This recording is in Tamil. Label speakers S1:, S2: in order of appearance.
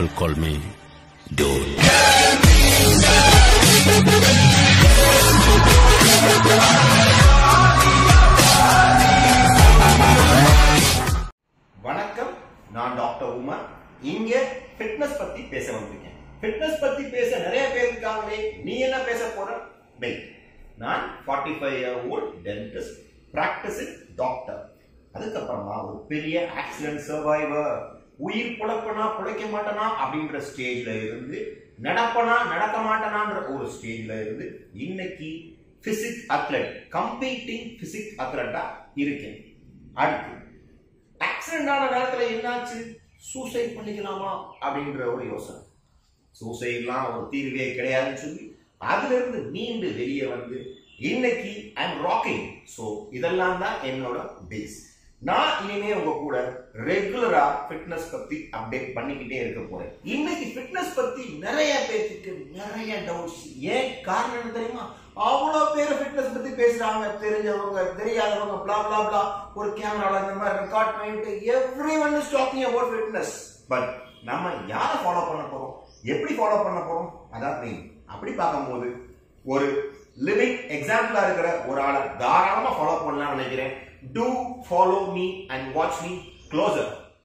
S1: people call me Dude.
S2: வணக்கம் நான் டாக்டர் உமர் இங்க ஃபிட்னஸ் பத்தி பேச வந்திருக்கேன் ஃபிட்னஸ் பத்தி பேச நிறைய பேர் இருக்காங்களே நீ என்ன பேச போற வெயிட் நான் 45 five year old dentist practising doctor அதுக்கப்புறமா ஒரு பெரிய ஆக்சிடென்ட் சர்வைவர் உயிர் புழப்பனா புழைக்க மாட்டனா அப்படின்ற ஸ்டேஜ்ல இருந்து நடப்பனா நடக்க மாட்டனான்ற ஒரு ஸ்டேஜ்ல இருந்து இன்னைக்கு பிசிக் அத்லெட் கம்பீட்டிங் பிசிக் அத்லெட்டா இருக்கேன் அடுத்து ஆக்சிடென்ட் ஆன நேரத்துல என்னாச்சு சூசைட் பண்ணிக்கலாமா அப்படின்ற ஒரு யோசனை சூசைட்லாம் ஒரு தீர்வே கிடையாதுன்னு சொல்லி அதுல இருந்து மீண்டு வெளியே வந்து இன்னைக்கு ஐம் ராக்கிங் ஸோ இதெல்லாம் தான் என்னோட பேஸ் நான் இனிமே உங்க கூட ரெகுலரா ஃபிட்னஸ் பத்தி அப்டேட் பண்ணிக்கிட்டே இருக்க போறேன் இன்னைக்கு ஃபிட்னஸ் பத்தி நிறைய பேருக்கு நிறைய டவுட்ஸ் ஏன் காரணம் என்ன தெரியுமா அவ்வளோ பேர் ஃபிட்னஸ் பத்தி பேசுறாங்க தெரிஞ்சவங்க தெரியாதவங்க blah blah blah ஒரு கேமரால இந்த மாதிரி ரெக்கார்ட் பண்ணிட்டு everyone is talking about fitness but நம்ம யாரை ஃபாலோ பண்ண போறோம் எப்படி ஃபாலோ பண்ண போறோம் அதான் மெயின் அப்படி பார்க்கும்போது ஒரு லிவிங் எக்ஸாம்பிளா இருக்கிற ஒரு ஆளை தாராளமா ஃபாலோ பண்ணலாம்னு நினைக்கிறேன் to follow me and watch me closer